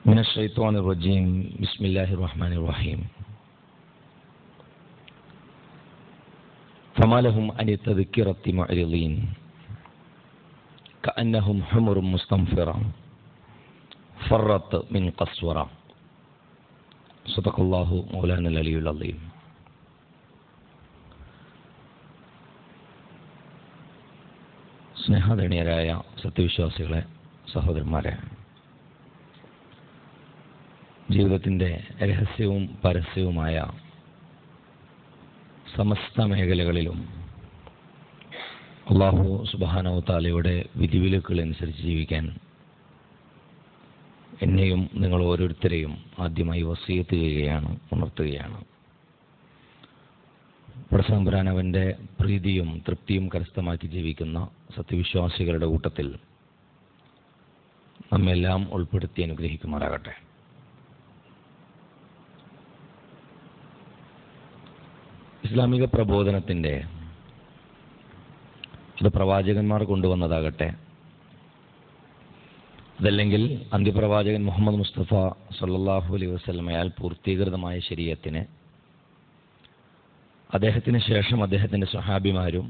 من الشيطان الرجيم بسم الله الرحمن الرحيم فما لهم عن التذكرة معرضين كأنهم حمر مستنفرة فرت من قسورة صدق الله مولانا العلي العظيم സ്നേഹധനീയരായ സത്യവിശ്വാസികളെ സഹോദരന്മാരെ ജീവിതത്തിൻ്റെ രഹസ്യവും പരസ്യവുമായ സമസ്ത മേഖലകളിലും അള്ളാഹു സുബാനോ താലയുടെ വിധിവിലക്കുകളനുസരിച്ച് ജീവിക്കാൻ എന്നെയും നിങ്ങൾ ഓരോരുത്തരെയും ആദ്യമായി വസീയത്ത് ചെയ്യുകയാണ് ഉണർത്തുകയാണ് പടസാമ്പുരാൻ അവൻ്റെ പ്രീതിയും തൃപ്തിയും കരസ്ഥമാക്കി ജീവിക്കുന്ന സത്യവിശ്വാസികളുടെ കൂട്ടത്തിൽ നമ്മെല്ലാം ഉൾപ്പെടുത്തി അനുഗ്രഹിക്കുമാറാകട്ടെ ഇസ്ലാമിക പ്രബോധനത്തിൻ്റെ അത് പ്രവാചകന്മാർ കൊണ്ടുവന്നതാകട്ടെ അതല്ലെങ്കിൽ അന്ത്യപ്രവാചകൻ മുഹമ്മദ് മുസ്തഫ സല്ലാഹു അലൈഹി വസ്ലമയാൽ പൂർത്തീകൃതമായ ശരീരത്തിന് അദ്ദേഹത്തിന് ശേഷം അദ്ദേഹത്തിൻ്റെ സ്വഹാബിമാരും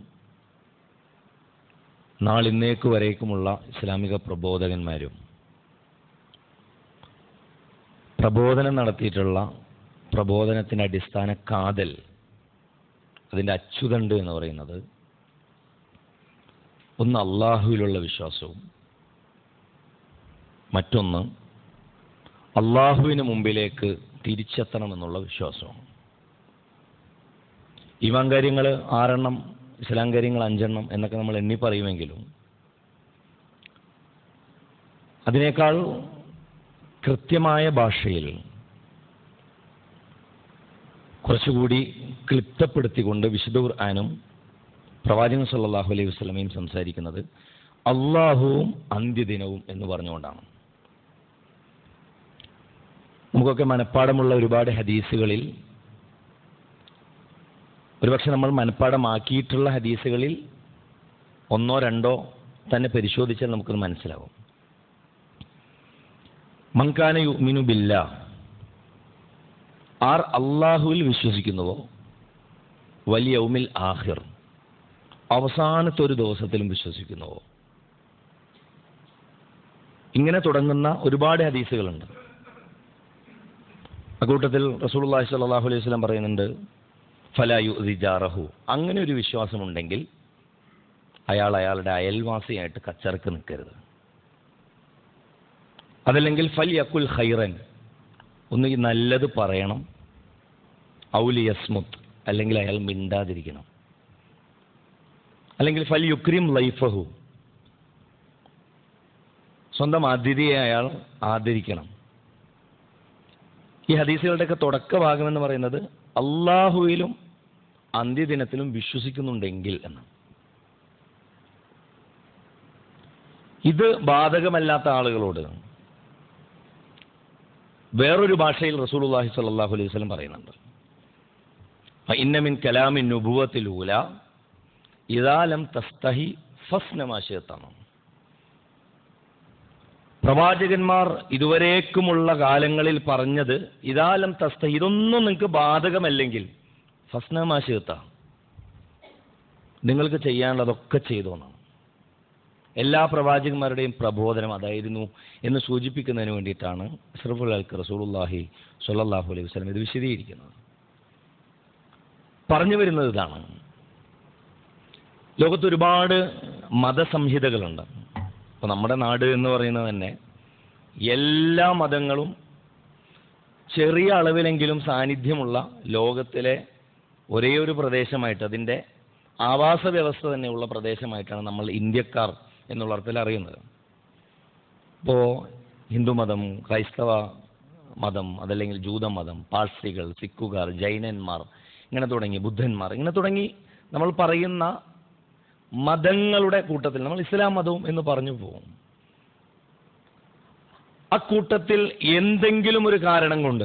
നാളിന്നേക്ക് വരേക്കുമുള്ള ഇസ്ലാമിക പ്രബോധകന്മാരും പ്രബോധനം നടത്തിയിട്ടുള്ള പ്രബോധനത്തിൻ്റെ അടിസ്ഥാന കാതൽ അതിൻ്റെ അച്ചുതണ്ട് എന്ന് പറയുന്നത് ഒന്ന് അള്ളാഹുവിലുള്ള വിശ്വാസവും മറ്റൊന്ന് അള്ളാഹുവിന് മുമ്പിലേക്ക് തിരിച്ചെത്തണമെന്നുള്ള വിശ്വാസവും ഈമാൻ കാര്യങ്ങൾ ആറെണ്ണം ഇസ്ലാം കാര്യങ്ങൾ അഞ്ചെണ്ണം എന്നൊക്കെ നമ്മൾ എണ്ണി പറയുമെങ്കിലും അതിനേക്കാൾ കൃത്യമായ ഭാഷയിൽ കുറച്ചുകൂടി ക്ലിപ്തപ്പെടുത്തിക്കൊണ്ട് വിശുദ്ധ ഖുർആാനും പ്രവാചകൻ സല്ലാഹു അലൈഹി വസ്ലമയും സംസാരിക്കുന്നത് അള്ളാഹുവും അന്ത്യദിനവും എന്ന് പറഞ്ഞുകൊണ്ടാണ് നമുക്കൊക്കെ മനഃപ്പാടമുള്ള ഒരുപാട് ഹദീസുകളിൽ ഒരുപക്ഷെ നമ്മൾ മനഃപ്പാടമാക്കിയിട്ടുള്ള ഹദീസുകളിൽ ഒന്നോ രണ്ടോ തന്നെ പരിശോധിച്ചാൽ നമുക്കത് മനസ്സിലാവും മങ്കാന യുമിനു ബില്ല ആർ അള്ളാഹുവിൽ വിശ്വസിക്കുന്നുവോ വലിയ ഉമിൽ ആഹിർ അവസാനത്തെ ഒരു ദിവസത്തിലും വിശ്വസിക്കുന്നുവോ ഇങ്ങനെ തുടങ്ങുന്ന ഒരുപാട് ഹദീസുകളുണ്ട് അക്കൂട്ടത്തിൽ റസൂൽല്ലാഹി സ്വല്ലല്ലാഹു അലൈഹി വസല്ലം പറയുന്നുണ്ട് ഫലായു റിജാറഹു അങ്ങനെ ഒരു വിശ്വാസമുണ്ടെങ്കിൽ അയാൾ അയാളുടെ അയൽവാസിയായിട്ട് കച്ചറക്ക് നിൽക്കരുത് അതല്ലെങ്കിൽ ഫൽ യക്കുൽ ഖൈറൻ ഒന്നുകിൽ നല്ലത് പറയണം ഔലി യസ്മുത്ത് അല്ലെങ്കിൽ അയാൾ മിണ്ടാതിരിക്കണം അല്ലെങ്കിൽ ഫൽ യുക്രിം ലൈഫഹു സ്വന്തം അതിഥിയെ അയാൾ ആദരിക്കണം ഈ ഹദീസുകളുടെയൊക്കെ തുടക്ക ഭാഗമെന്ന് പറയുന്നത് അള്ളാഹുവിലും അന്ത്യദിനത്തിലും വിശ്വസിക്കുന്നുണ്ടെങ്കിൽ എന്ന് ഇത് ബാധകമല്ലാത്ത ആളുകളോട് വേറൊരു ഭാഷയിൽ റസൂലുള്ളാഹി സ്വല്ലല്ലാഹു അലൈഹി വസല്ലം പറയുന്നുണ്ട് ഇന്നമിൻ കലാമിൻ നുബുവത്തിലൂല ഇതാലം തസ്തഹി ഫസ്നമാശയത്താണ് പ്രവാചകന്മാർ ഇതുവരേക്കുമുള്ള കാലങ്ങളിൽ പറഞ്ഞത് ഇതാലം തസ്ത ഇതൊന്നും നിങ്ങൾക്ക് ബാധകമല്ലെങ്കിൽ ഫസ്നമാശയത്ത നിങ്ങൾക്ക് ചെയ്യാനുള്ളതൊക്കെ ചെയ്തോന്നാണ് എല്ലാ പ്രവാചകന്മാരുടെയും പ്രബോധനം അതായിരുന്നു എന്ന് സൂചിപ്പിക്കുന്നതിന് വേണ്ടിയിട്ടാണ് അഷ്റഫുൽ അൽക്ക് റസൂലുല്ലാഹി സ്വല്ലല്ലാഹു അലൈഹി വസല്ലം ഇത് വിശദീകരിക്കുന്നത് പറഞ്ഞു വരുന്നത് ഇതാണ് ലോകത്ത് ഒരുപാട് മതസംഹിതകളുണ്ട് ഇപ്പം നമ്മുടെ നാട് എന്ന് പറയുന്നത് തന്നെ എല്ലാ മതങ്ങളും ചെറിയ അളവിലെങ്കിലും സാന്നിധ്യമുള്ള ലോകത്തിലെ ഒരേ ഒരു പ്രദേശമായിട്ട് അതിൻ്റെ ആവാസ വ്യവസ്ഥ തന്നെയുള്ള പ്രദേശമായിട്ടാണ് നമ്മൾ ഇന്ത്യക്കാർ എന്നുള്ള അർത്ഥത്തിൽ അറിയുന്നത് ഇപ്പോൾ ഹിന്ദുമതം ക്രൈസ്തവ മതം അതല്ലെങ്കിൽ ജൂതമതം പാഴ്സികൾ സിഖുകാർ ജൈനന്മാർ ഇങ്ങനെ തുടങ്ങി ബുദ്ധന്മാർ ഇങ്ങനെ തുടങ്ങി നമ്മൾ പറയുന്ന മതങ്ങളുടെ കൂട്ടത്തിൽ നമ്മൾ ഇസ്ലാം മതവും എന്ന് പറഞ്ഞു പോകും അക്കൂട്ടത്തിൽ എന്തെങ്കിലും ഒരു കാരണം കൊണ്ട്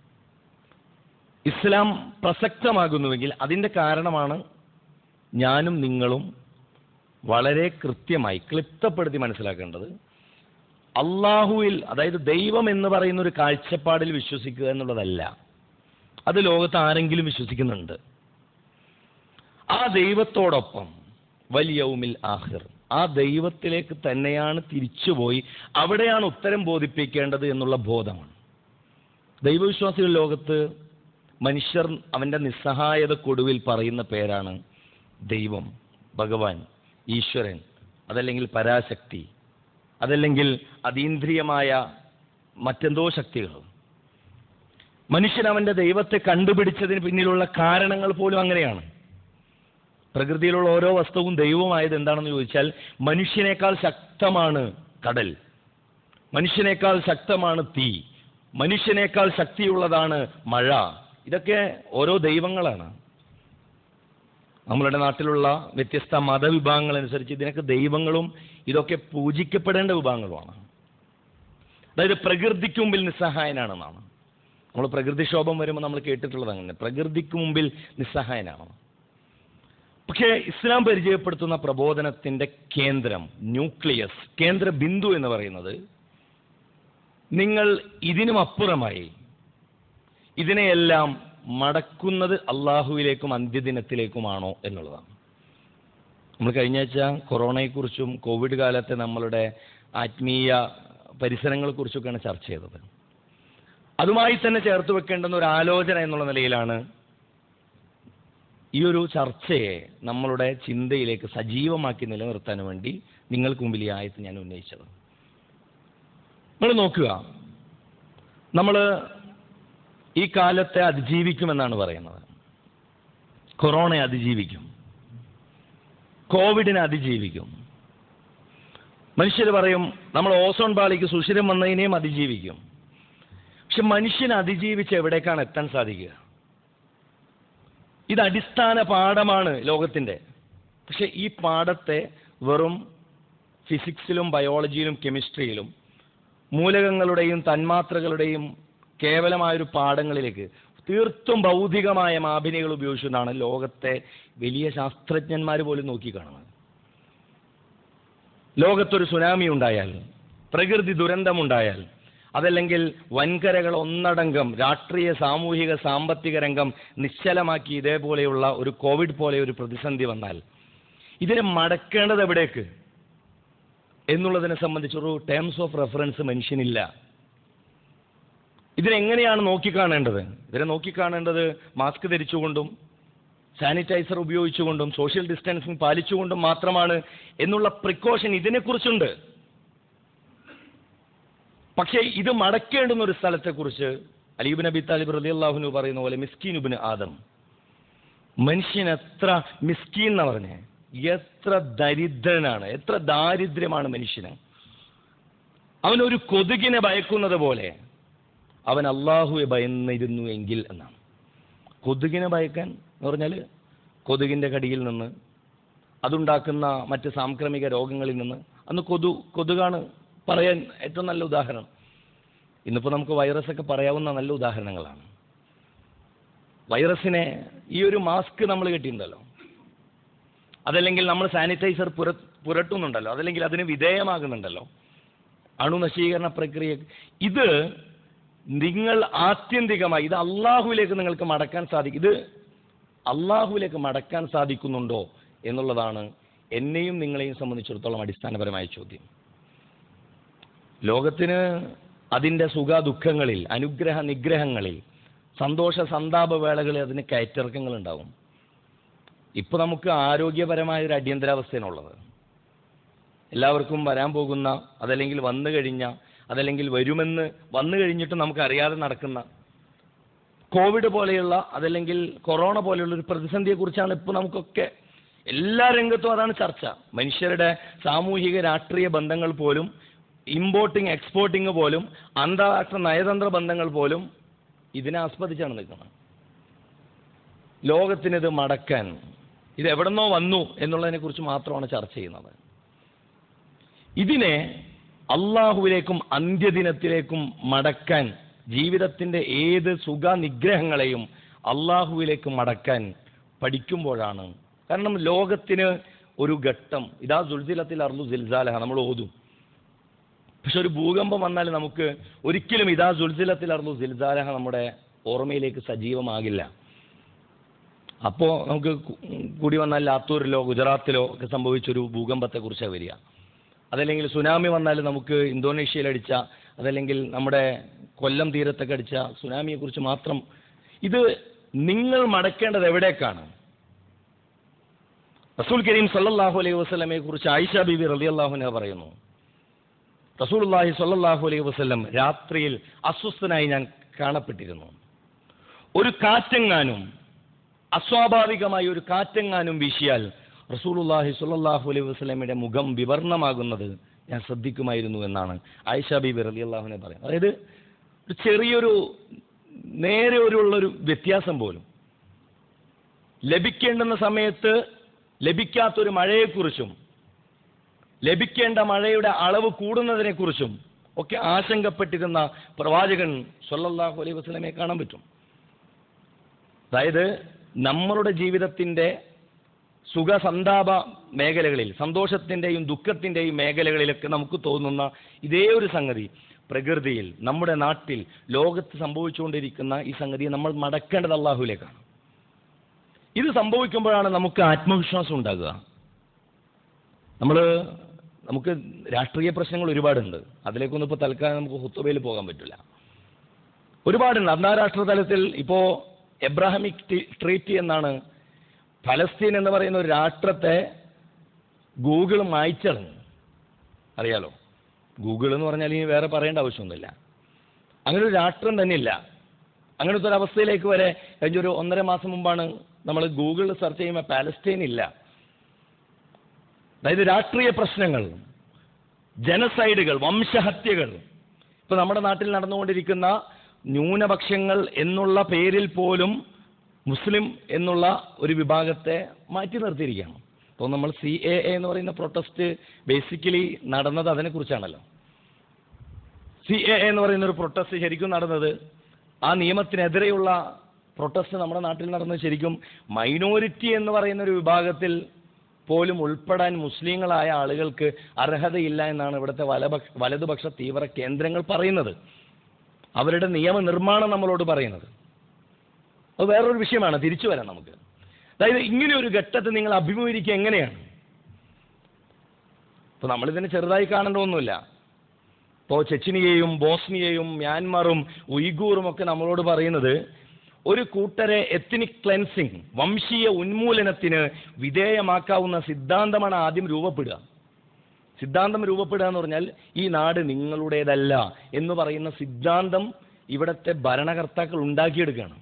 ഇസ്ലാം പ്രസക്തമാകുന്നുവെങ്കിൽ അതിൻ്റെ കാരണമാണ് ഞാനും നിങ്ങളും വളരെ കൃത്യമായി ക്ലിപ്തപ്പെടുത്തി മനസ്സിലാക്കേണ്ടത് അള്ളാഹുവിൽ അതായത് ദൈവം എന്ന് പറയുന്ന ഒരു കാഴ്ചപ്പാടിൽ വിശ്വസിക്കുക എന്നുള്ളതല്ല അത് ലോകത്ത് ആരെങ്കിലും വിശ്വസിക്കുന്നുണ്ട് ആ ദൈവത്തോടൊപ്പം വലിയവുമിൽ ആഹിർ ആ ദൈവത്തിലേക്ക് തന്നെയാണ് തിരിച്ചുപോയി അവിടെയാണ് ഉത്തരം ബോധിപ്പിക്കേണ്ടത് എന്നുള്ള ബോധമാണ് ദൈവവിശ്വാസികൾ ലോകത്ത് മനുഷ്യർ അവന്റെ നിസ്സഹായതക്കൊടുവിൽ പറയുന്ന പേരാണ് ദൈവം ഭഗവാൻ ഈശ്വരൻ അതല്ലെങ്കിൽ പരാശക്തി അതല്ലെങ്കിൽ അതീന്ദ്രിയമായ മറ്റെന്തോ ശക്തികൾ മനുഷ്യൻ അവന്റെ ദൈവത്തെ കണ്ടുപിടിച്ചതിന് പിന്നിലുള്ള കാരണങ്ങൾ പോലും അങ്ങനെയാണ് പ്രകൃതിയിലുള്ള ഓരോ വസ്തുവും ദൈവമായത് എന്താണെന്ന് ചോദിച്ചാൽ മനുഷ്യനേക്കാൾ ശക്തമാണ് കടൽ മനുഷ്യനേക്കാൾ ശക്തമാണ് തീ മനുഷ്യനേക്കാൾ ശക്തിയുള്ളതാണ് മഴ ഇതൊക്കെ ഓരോ ദൈവങ്ങളാണ് നമ്മളുടെ നാട്ടിലുള്ള വ്യത്യസ്ത മതവിഭാഗങ്ങൾ അനുസരിച്ച് ഇതിനൊക്കെ ദൈവങ്ങളും ഇതൊക്കെ പൂജിക്കപ്പെടേണ്ട വിഭാഗങ്ങളുമാണ് അതായത് പ്രകൃതിക്ക് മുമ്പിൽ നിസ്സഹായനാണെന്നാണ് നമ്മൾ പ്രകൃതിക്ഷോഭം വരുമ്പോൾ നമ്മൾ കേട്ടിട്ടുള്ളത് അങ്ങനെ പ്രകൃതിക്ക് മുമ്പിൽ നിസ്സഹായനാണ് പക്ഷേ ഇസ്ലാം പരിചയപ്പെടുത്തുന്ന പ്രബോധനത്തിന്റെ കേന്ദ്രം ന്യൂക്ലിയസ് കേന്ദ്ര ബിന്ദു എന്ന് പറയുന്നത് നിങ്ങൾ ഇതിനും അപ്പുറമായി ഇതിനെയെല്ലാം മടക്കുന്നത് അള്ളാഹുവിലേക്കും അന്ത്യദിനത്തിലേക്കുമാണോ എന്നുള്ളതാണ് നമ്മൾ കഴിഞ്ഞ ആഴ്ച കൊറോണയെക്കുറിച്ചും കോവിഡ് കാലത്തെ നമ്മളുടെ ആത്മീയ പരിസരങ്ങളെക്കുറിച്ചൊക്കെയാണ് ചർച്ച ചെയ്തത് അതുമായി തന്നെ ചേർത്ത് വെക്കേണ്ടുന്ന ഒരു ആലോചന എന്നുള്ള നിലയിലാണ് ഈ ഒരു ചർച്ചയെ നമ്മളുടെ ചിന്തയിലേക്ക് സജീവമാക്കി നിലനിർത്താൻ വേണ്ടി നിങ്ങൾക്ക് മുമ്പിൽ ഈ ആയത്ത് ഞാൻ ഉന്നയിച്ചത് നിങ്ങൾ നോക്കുക നമ്മൾ ഈ കാലത്തെ അതിജീവിക്കുമെന്നാണ് പറയുന്നത് കൊറോണയെ അതിജീവിക്കും കോവിഡിനെ അതിജീവിക്കും മനുഷ്യർ പറയും നമ്മൾ ഓസോൺ പാളിക്ക് സുഷിരം വന്നതിനെയും അതിജീവിക്കും പക്ഷെ മനുഷ്യൻ അതിജീവിച്ച് എവിടേക്കാണ് എത്താൻ സാധിക്കുക ഇത് അടിസ്ഥാന പാഠമാണ് ലോകത്തിന്റെ പക്ഷെ ഈ പാഠത്തെ വെറും ഫിസിക്സിലും ബയോളജിയിലും കെമിസ്ട്രിയിലും മൂലകങ്ങളുടെയും തന്മാത്രകളുടെയും കേവലമായൊരു പാഠങ്ങളിലേക്ക് തീർത്തും ഭൗതികമായ മാപിനികൾ ഉപയോഗിച്ചുകൊണ്ടാണ് ലോകത്തെ വലിയ ശാസ്ത്രജ്ഞന്മാർ പോലും നോക്കിക്കാണുന്നത് ലോകത്തൊരു സുനാമി ഉണ്ടായാൽ പ്രകൃതി ദുരന്തമുണ്ടായാൽ അതല്ലെങ്കിൽ വൻകരകൾ ഒന്നടങ്കം രാഷ്ട്രീയ സാമൂഹിക സാമ്പത്തിക രംഗം നിശ്ചലമാക്കി ഇതേപോലെയുള്ള ഒരു കോവിഡ് പോലെ ഒരു പ്രതിസന്ധി വന്നാൽ ഇതിനെ മടക്കേണ്ടത് എവിടേക്ക് എന്നുള്ളതിനെ സംബന്ധിച്ചൊരു ടേംസ് ഓഫ് റെഫറൻസ് മനുഷ്യനില്ല ഇതിനെങ്ങനെയാണ് നോക്കിക്കാണേണ്ടത് ഇതിനെ നോക്കിക്കാണേണ്ടത് മാസ്ക് ധരിച്ചുകൊണ്ടും സാനിറ്റൈസർ ഉപയോഗിച്ചുകൊണ്ടും സോഷ്യൽ ഡിസ്റ്റൻസിങ് പാലിച്ചുകൊണ്ടും മാത്രമാണ് എന്നുള്ള പ്രിക്കോഷൻ ഇതിനെക്കുറിച്ചുണ്ട് പക്ഷേ ഇത് മടക്കേണ്ടുന്ന ഒരു സ്ഥലത്തെക്കുറിച്ച് അലീബ് നബി താലിബ് റലി അള്ളാഹുനു പറയുന്ന പോലെ മിസ്കീനുബിന് ആദം മനുഷ്യൻ എത്ര മിസ്കീൻ എന്ന് പറഞ്ഞേ എത്ര ദരിദ്രനാണ് എത്ര ദാരിദ്ര്യമാണ് മനുഷ്യന് അവനൊരു കൊതുകിനെ ഭയക്കുന്നത് പോലെ അവൻ അള്ളാഹുവെ ഭയന്നിരുന്നു എങ്കിൽ എന്നാണ് കൊതുകിനെ ഭയക്കാൻ എന്ന് പറഞ്ഞാൽ കൊതുകിന്റെ കടിയിൽ നിന്ന് അതുണ്ടാക്കുന്ന മറ്റ് സാംക്രമിക രോഗങ്ങളിൽ നിന്ന് അന്ന് കൊതു കൊതുകാണ് പറയാൻ ഏറ്റവും നല്ല ഉദാഹരണം ഇന്നിപ്പോൾ നമുക്ക് വൈറസ് ഒക്കെ പറയാവുന്ന നല്ല ഉദാഹരണങ്ങളാണ് വൈറസിനെ ഈ ഒരു മാസ്ക് നമ്മൾ കെട്ടിയിട്ടുണ്ടല്ലോ അതല്ലെങ്കിൽ നമ്മൾ സാനിറ്റൈസർ പുര പുരട്ടുന്നുണ്ടല്ലോ അതല്ലെങ്കിൽ അതിന് വിധേയമാകുന്നുണ്ടല്ലോ അണുനശീകരണ പ്രക്രിയ ഇത് നിങ്ങൾ ആത്യന്തികമായി ഇത് അള്ളാഹുവിലേക്ക് നിങ്ങൾക്ക് മടക്കാൻ സാധിക്കും ഇത് അള്ളാഹുവിലേക്ക് മടക്കാൻ സാധിക്കുന്നുണ്ടോ എന്നുള്ളതാണ് എന്നെയും നിങ്ങളെയും സംബന്ധിച്ചിടത്തോളം അടിസ്ഥാനപരമായ ചോദ്യം ലോകത്തിന് അതിൻ്റെ സുഖ ദുഃഖങ്ങളിൽ അനുഗ്രഹ നിഗ്രഹങ്ങളിൽ സന്തോഷ സന്താപ വേളകളിൽ അതിന് കയറ്റിറക്കങ്ങൾ ഉണ്ടാവും ഇപ്പോൾ നമുക്ക് ആരോഗ്യപരമായ ഒരു അടിയന്തരാവസ്ഥയാണുള്ളത് എല്ലാവർക്കും വരാൻ പോകുന്ന അതല്ലെങ്കിൽ വന്നു കഴിഞ്ഞ അതല്ലെങ്കിൽ വരുമെന്ന് വന്നു കഴിഞ്ഞിട്ട് നമുക്ക് അറിയാതെ നടക്കുന്ന കോവിഡ് പോലെയുള്ള അതല്ലെങ്കിൽ കൊറോണ പോലെയുള്ള ഒരു പ്രതിസന്ധിയെക്കുറിച്ചാണ് ഇപ്പോൾ നമുക്കൊക്കെ എല്ലാ രംഗത്തും അതാണ് ചർച്ച മനുഷ്യരുടെ സാമൂഹിക രാഷ്ട്രീയ ബന്ധങ്ങൾ പോലും ഇമ്പോർട്ടിങ് എക്സ്പോർട്ടിങ് പോലും അന്താരാഷ്ട്ര നയതന്ത്ര ബന്ധങ്ങൾ പോലും ഇതിനെ ആസ്പദിച്ചാണ് നിൽക്കുന്നത് ലോകത്തിനിത് മടക്കാൻ ഇത് എവിടെന്നോ വന്നു എന്നുള്ളതിനെ കുറിച്ച് മാത്രമാണ് ചർച്ച ചെയ്യുന്നത് ഇതിനെ അള്ളാഹുവിലേക്കും അന്ത്യദിനത്തിലേക്കും മടക്കാൻ ജീവിതത്തിന്റെ ഏത് സുഖ നിഗ്രഹങ്ങളെയും അള്ളാഹുവിലേക്ക് മടക്കാൻ പഠിക്കുമ്പോഴാണ് കാരണം ലോകത്തിന് ഒരു ഘട്ടം ഇതാ സുൽസിലത്തിൽ അർലു സിൽസാലഹ നമ്മൾ ഓതും പക്ഷെ ഒരു ഭൂകമ്പം വന്നാൽ നമുക്ക് ഒരിക്കലും ഇതാ സുൽസിലത്തിലർന്നു സിൽസാലഹ നമ്മുടെ ഓർമ്മയിലേക്ക് സജീവമാകില്ല അപ്പോൾ നമുക്ക് കു- കൂടി വന്നാൽ ലാത്തൂരിലോ ഗുജറാത്തിലോ ഒക്കെ സംഭവിച്ചൊരു ഭൂകമ്പത്തെക്കുറിച്ചാണ് വരിക അതല്ലെങ്കിൽ സുനാമി വന്നാൽ നമുക്ക് ഇന്തോനേഷ്യയിൽ അടിച്ച അതല്ലെങ്കിൽ നമ്മുടെ കൊല്ലം തീരത്തൊക്കെ അടിച്ച സുനാമിയെക്കുറിച്ച് മാത്രം ഇത് നിങ്ങൾ മടക്കേണ്ടത് എവിടേക്കാണ് റസൂൽ കരീം സല്ലല്ലാഹു അലൈഹി വസല്ലമയെ കുറിച്ച് ആയിഷ ബീബി റളിയല്ലാഹുന പറയുന്നു റസൂലുള്ളാഹി സ്വല്ലല്ലാഹു അലൈഹി വസല്ലം രാത്രിയിൽ അസ്വസ്ഥനായി ഞാൻ കാണപ്പെട്ടിരുന്നു ഒരു കാറ്റെങ്ങാനും അസ്വാഭാവികമായ ഒരു കാറ്റെങ്ങാനും വീശിയാൽ റസൂലുള്ളാഹി സ്വല്ലല്ലാഹു അലൈഹി വസല്ലമയുടെ മുഖം വിവർണമാകുന്നത് ഞാൻ ശ്രദ്ധിക്കുമായിരുന്നു എന്നാണ് ആയിഷ ബീബി റളിയല്ലാഹുനെ പറയുന്നത് അതായത് ഒരു ചെറിയൊരു നേരെ ഒരു ഉള്ളൊരു വ്യത്യാസം പോലും ലഭിക്കേണ്ടുന്ന സമയത്ത് ലഭിക്കാത്തൊരു മഴയെക്കുറിച്ചും ലഭിക്കേണ്ട മഴയുടെ അളവ് കൂടുന്നതിനെക്കുറിച്ചും ഒക്കെ ആശങ്കപ്പെട്ടിരുന്ന പ്രവാചകൻ സല്ലല്ലാഹു അലൈഹി വസല്ലമയെ കാണാൻ പറ്റും അതായത് നമ്മളുടെ ജീവിതത്തിന്റെ സുഖസന്താപ മേഖലകളിൽ സന്തോഷത്തിന്റെയും ദുഃഖത്തിന്റെയും മേഖലകളിലൊക്കെ നമുക്ക് തോന്നുന്ന ഇതേ ഒരു സംഗതി പ്രകൃതിയിൽ നമ്മുടെ നാട്ടിൽ ലോകത്ത് സംഭവിച്ചുകൊണ്ടിരിക്കുന്ന ഈ സംഗതിയെ നമ്മൾ മടക്കേണ്ടത് അള്ളാഹുലേക്കാണ് ഇത് സംഭവിക്കുമ്പോഴാണ് നമുക്ക് ആത്മവിശ്വാസം ഉണ്ടാകുക നമ്മൾ നമുക്ക് രാഷ്ട്രീയ പ്രശ്നങ്ങൾ ഒരുപാടുണ്ട് അതിലേക്കൊന്നും ഇപ്പോൾ തൽക്കാലം നമുക്ക് ഹുത്തുബയിൽ പോകാൻ പറ്റില്ല ഒരുപാടുണ്ട് അന്താരാഷ്ട്ര തലത്തിൽ ഇപ്പോൾ എബ്രാഹിമിക് ടി- ട്രീറ്റി എന്നാണ് ഫലസ്തീൻ എന്ന് പറയുന്ന ഒരു രാഷ്ട്രത്തെ ഗൂഗിൾ മായ്ച്ചളഞ്ഞു അറിയാലോ ഗൂഗിൾ എന്ന് പറഞ്ഞാൽ ഇനി വേറെ പറയേണ്ട ആവശ്യമൊന്നുമില്ല അങ്ങനെ ഒരു രാഷ്ട്രം തന്നെ ഇല്ല അങ്ങനത്തെ ഒരു അവസ്ഥയിലേക്ക് വരെ കഴിഞ്ഞൊരു ഒന്നര മാസം മുമ്പാണ് നമ്മൾ ഗൂഗിളിൽ സെർച്ച് ചെയ്യുമ്പോൾ പാലസ്തീൻ ഇല്ല അതായത് രാഷ്ട്രീയ പ്രശ്നങ്ങൾ ജനസൈഡുകൾ വംശഹത്യകൾ ഇപ്പൊ നമ്മുടെ നാട്ടിൽ നടന്നുകൊണ്ടിരിക്കുന്ന ന്യൂനപക്ഷങ്ങൾ എന്നുള്ള പേരിൽ പോലും മുസ്ലിം എന്നുള്ള ഒരു വിഭാഗത്തെ മാറ്റി നിർത്തിയിരിക്കുകയാണ് അപ്പോൾ നമ്മൾ സി എ എന്ന് പറയുന്ന പ്രൊട്ടസ്റ്റ് ബേസിക്കലി നടന്നത് അതിനെക്കുറിച്ചാണല്ലോ സി എ എന്ന് പറയുന്ന ഒരു പ്രൊട്ടസ്റ്റ് ശരിക്കും നടന്നത് ആ നിയമത്തിനെതിരെയുള്ള പ്രൊട്ടസ്റ്റ് നമ്മുടെ നാട്ടിൽ നടന്നത് ശരിക്കും മൈനോറിറ്റി എന്ന് പറയുന്ന ഒരു വിഭാഗത്തിൽ പോലും ഉൾപ്പെടാൻ മുസ്ലിങ്ങളായ ആളുകൾക്ക് അർഹതയില്ല എന്നാണ് ഇവിടുത്തെ വലപക്ഷ വലതുപക്ഷ തീവ്ര കേന്ദ്രങ്ങൾ പറയുന്നത് അവരുടെ നിയമനിർമ്മാണം നമ്മളോട് പറയുന്നത് അത് വേറൊരു വിഷയമാണ് തിരിച്ചു വരാം നമുക്ക് അതായത് ഇങ്ങനെ ഒരു ഘട്ടത്തെ നിങ്ങൾ അഭിമുഖീകരിക്കുക എങ്ങനെയാണ് ഇപ്പൊ നമ്മളിതിനെ ചെറുതായി കാണേണ്ട ഒന്നുമില്ല ഇപ്പോൾ ചെച്ചിനിയെയും ബോസ്നിയയും മ്യാൻമാറും ഉയ്ഗൂറും ഒക്കെ നമ്മളോട് പറയുന്നത് ഒരു കൂട്ടരെ എത്നിക് ക്ലെൻസിങ് വംശീയ ഉന്മൂലനത്തിന് വിധേയമാക്കാവുന്ന സിദ്ധാന്തമാണ് ആദ്യം രൂപപ്പെടുക സിദ്ധാന്തം രൂപപ്പെടുക എന്ന് പറഞ്ഞാൽ ഈ നാട് നിങ്ങളുടേതല്ല എന്ന് പറയുന്ന സിദ്ധാന്തം ഇവിടുത്തെ ഭരണകർത്താക്കൾ ഉണ്ടാക്കിയെടുക്കുകയാണ്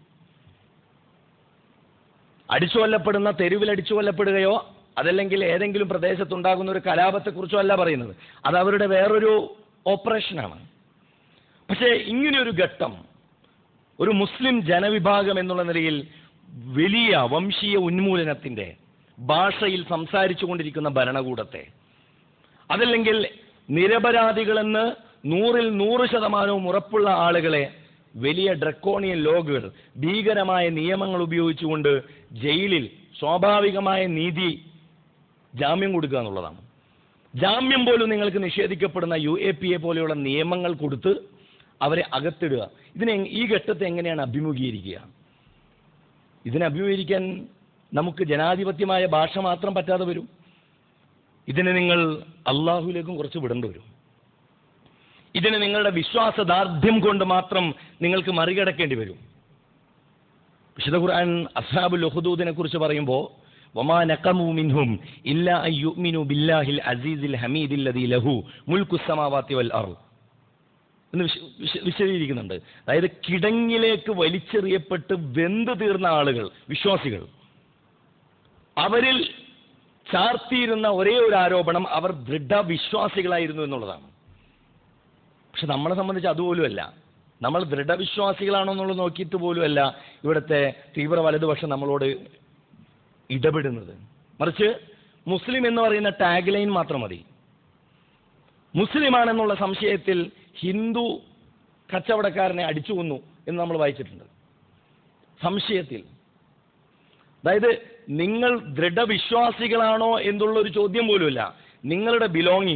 അടിച്ചു കൊല്ലപ്പെടുന്ന തെരുവിൽ അടിച്ചു കൊല്ലപ്പെടുകയോ അതല്ലെങ്കിൽ ഏതെങ്കിലും പ്രദേശത്തുണ്ടാകുന്ന ഒരു കലാപത്തെക്കുറിച്ചോ അല്ല പറയുന്നത് അത് അവരുടെ വേറൊരു ഓപ്പറേഷനാണ് പക്ഷേ ഇങ്ങനെയൊരു ഘട്ടം ഒരു മുസ്ലിം ജനവിഭാഗം എന്നുള്ള നിലയിൽ വലിയ വംശീയ ഉന്മൂലനത്തിന്റെ ഭാഷയിൽ സംസാരിച്ചു കൊണ്ടിരിക്കുന്ന ഭരണകൂടത്തെ അതല്ലെങ്കിൽ നിരപരാധികളെന്ന് നൂറിൽ നൂറ് ശതമാനവും ഉറപ്പുള്ള ആളുകളെ വലിയ ഡ്രക്കോണിയൻ ലോഗുകൾ ഭീകരമായ നിയമങ്ങൾ ഉപയോഗിച്ചുകൊണ്ട് ജയിലിൽ സ്വാഭാവികമായ നീതി ജാമ്യം കൊടുക്കുക എന്നുള്ളതാണ് ജാമ്യം പോലും നിങ്ങൾക്ക് നിഷേധിക്കപ്പെടുന്ന യു എ പി എ പോലെയുള്ള നിയമങ്ങൾ കൊടുത്ത് അവരെ അകത്തിടുക ഇതിനെ എങ്- ഈ ഘട്ടത്തെ എങ്ങനെയാണ് അഭിമുഖീകരിക്കുക ഇതിനെ അഭിമുഖീകരിക്കാൻ നമുക്ക് ജനാധിപത്യമായ ഭാഷ മാത്രം പറ്റാതെ വരും ഇതിനെ നിങ്ങൾ അള്ളാഹുവിലേക്കും കുറച്ച് വിടേണ്ടി വരും ഇതിനെ നിങ്ങളുടെ വിശ്വാസദാർഢ്യം കൊണ്ട് മാത്രം നിങ്ങൾക്ക് മറികടക്കേണ്ടി വരും വിശുദ്ധ ഖുർആൻ അസ്ഹാബുൽ ഉഹദൂദിനെ കുറിച്ച് പറയുമ്പോൾ വമാ നഖമു മിൻഹും ഇല്ലാ അൻ യുഅ്മിനു ബില്ലാഹിൽ അസീസിൽ ഹമീദിൽ ലദീ ലഹു മുൽക്കു സമാവാതി വൽ അർദ് എന്ന് വിശ- വിശ- വിശദീകരിക്കുന്നുണ്ട് അതായത് കിടങ്ങിലേക്ക് വലിച്ചെറിയപ്പെട്ട് വെന്ത് തീർന്ന ആളുകൾ വിശ്വാസികൾ അവരിൽ ചാർത്തിയിരുന്ന ഒരേ ഒരു ആരോപണം അവർ ദൃഢവിശ്വാസികളായിരുന്നു എന്നുള്ളതാണ് പക്ഷെ നമ്മളെ സംബന്ധിച്ച് അതുപോലുമല്ല നമ്മൾ ദൃഢവിശ്വാസികളാണോ എന്നുള്ളത് നോക്കിയിട്ട് പോലുമല്ല ഇവിടുത്തെ തീവ്ര വലതുപക്ഷം നമ്മളോട് ഇടപെടുന്നത് മറിച്ച് മുസ്ലിം എന്ന് പറയുന്ന ടാഗ് ലൈൻ മാത്രം മതി മുസ്ലിമാണെന്നുള്ള സംശയത്തിൽ ഹിന്ദു കച്ചവടക്കാരനെ അടിച്ചു കൊന്നു എന്ന് നമ്മൾ വായിച്ചിട്ടുണ്ട് സംശയത്തിൽ അതായത് നിങ്ങൾ ദൃഢവിശ്വാസികളാണോ എന്നുള്ള ഒരു ചോദ്യം പോലുമില്ല നിങ്ങളുടെ ബിലോങ്ങിങ്